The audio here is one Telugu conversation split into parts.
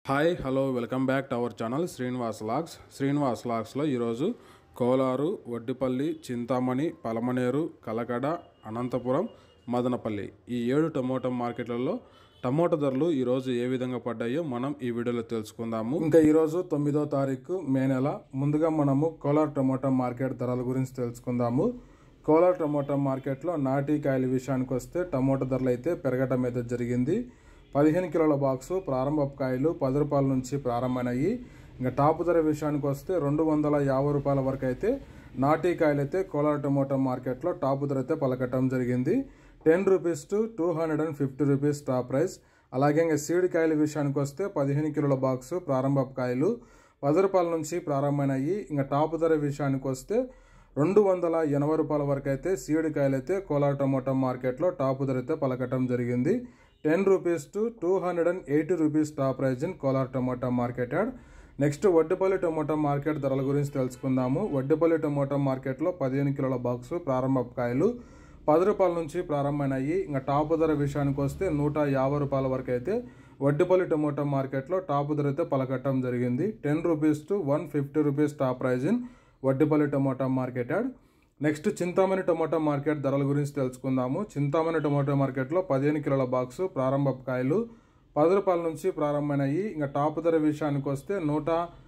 hi hello welcome back to our channel Srinivas logs Srinivas లాగ్స్లో ఈరోజు కోలారు వడ్డిపల్లి చింతామణి పలమనేరు కలకడ అనంతపురం మదనపల్లి ఈ ఏడు టమోటా మార్కెట్లలో టమోటా ధరలు ఈరోజు ఏ విధంగా పడ్డాయో మనం ఈ వీడియోలో తెలుసుకుందాము ఇంకా ఈరోజు తొమ్మిదో తారీఖు మే నెల ముందుగా మనము కోలార్ టమోటా మార్కెట్ ధరల గురించి తెలుసుకుందాము కోలార్ టమోటా మార్కెట్లో నాటి కాయల విషయానికి వస్తే టమోటా ధరలు అయితే పెరగటం అయితే జరిగింది పదిహేను కిలోల బాక్సు ప్రారంభపు కాయలు పది రూపాయల నుంచి ప్రారంభమైనాయి ఇంకా టాప్ ధర విషయానికి వస్తే రెండు వందల యాభై రూపాయల వరకు అయితే నాటి కాయలు అయితే కోలార్ టమోటా మార్కెట్లో టాప్ ధర అయితే పలకటం జరిగింది ten rupees to two hundred and fifty rupees top price అలాగే ఇంకా సీడ్ కాయల విషయానికి వస్తే పదిహేను కిలోల బాక్సు ప్రారంభపు కాయలు పది రూపాయల నుంచి ప్రారంభమైనాయి ఇంకా టాప్ ధర విషయానికి వస్తే రెండు వందల ఎనభై రూపాయల వరకు అయితే సీడ్ కాయలు అయితే కోలార్ టమోటా మార్కెట్లో టాప్ ధర అయితే పలకటం జరిగింది ten rupees to two hundred and eighty rupees top prize in Kolar tomato market and next Vaddipalli tomato market ధరల గురించి తెలుసుకుందాము వడ్డిపల్లి టమోటా మార్కెట్లో పదిహేను కిలోల బాక్సు ప్రారంభపు కాయలు పది రూపాయల నుంచి ప్రారంభమైనాయి ఇంకా టాప్ ధర విషయానికి వస్తే నూట యాభై రూపాయల వరకు అయితే వడ్డిపల్లి టమోటా మార్కెట్లో టాప్ ధర అయితే పలకట్టడం జరిగింది ten rupees to one fifty rupees top prize in Vaddipalli tomato market and next Chintamani tomato market ధరల గురించి తెలుసుకుందాము చింతామణి టమోటా మార్కెట్లో పదిహేను కిలోల బాక్సు ప్రారంభపు కాయలు పది రూపాయల నుంచి ప్రారంభమైనాయి ఇంకా టాప్ ధర విషయానికి వస్తే నూట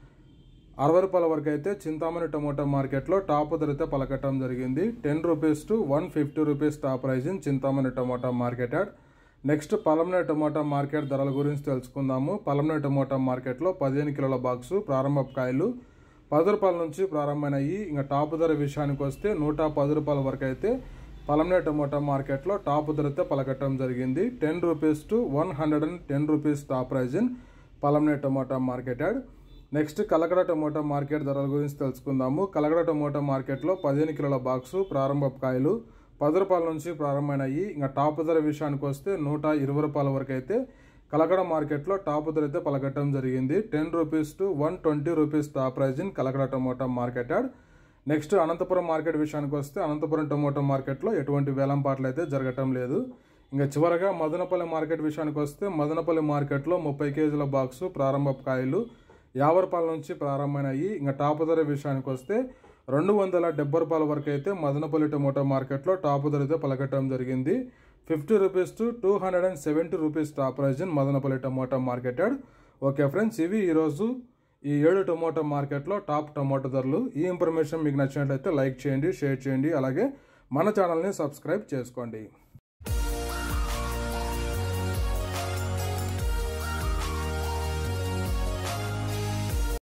అరవై రూపాయల వరకు అయితే చింతామణి టమోటా మార్కెట్లో టాప్ ధర అయితే పలకటం జరిగింది ten rupees to one fifty rupees top prize in Chintamani tomato market and next Palamaner tomato market ధరల గురించి తెలుసుకుందాము పలమనే టమోటా మార్కెట్లో పదిహేను కిలోల బాక్సు ప్రారంభపు కాయలు పది రూపాయల నుంచి ప్రారంభమైనాయి ఇంకా టాప్ ధర విషయానికి వస్తే నూట పది రూపాయల వరకు అయితే పలమనే టమోటా మార్కెట్లో టాప్ ధర అయితే పలకటం జరిగింది ten rupees to one hundred and ten rupees top prize in Palamaner tomato market and next Kalakada tomato market ధరల గురించి తెలుసుకుందాము కలకడ టమోటా మార్కెట్లో పదిహేను కిలోల బాక్సు ప్రారంభపు కాయలు పది రూపాయల నుంచి ప్రారంభమైనాయి ఇంకా టాప్ ధర విషయానికి వస్తే నూట ఇరవై రూపాయల వరకు అయితే కలకడ మార్కెట్లో టాప్ ధర అయితే పలకట్టడం జరిగింది ten rupees to one twenty rupees top prize in Kalakada tomato market and next Anantapuram market విషయానికి వస్తే అనంతపురం టమోటా మార్కెట్లో ఎటువంటి వేలంపాట్లు అయితే జరగటం లేదు ఇంకా చివరగా మదనపల్లి మార్కెట్ విషయానికి వస్తే మదనపల్లి మార్కెట్లో ముప్పై కేజీల బాక్సు ప్రారంభపు కాయలు యాభై రూపాయల నుంచి ప్రారంభమైనాయి ఇంకా టాప్ ధర విషయానికి వస్తే రెండు వందల డెబ్బై రూపాయల వరకు అయితే మదనపల్లి టమోటా మార్కెట్లో టాప్ ధర అయితే పలకట్టడం జరిగింది fifty rupees to two hundred and seventy rupees top prize in Madanapalle tomato market and okay friends ఇవి ఈరోజు ఈ ఏడు టమోటా మార్కెట్లో టాప్ టమోటా ధరలు ఈ ఇన్ఫర్మేషన్ మీకు నచ్చినట్లయితే లైక్ చేయండి షేర్ చేయండి అలాగే మన ఛానల్ని సబ్స్క్రైబ్ చేసుకోండి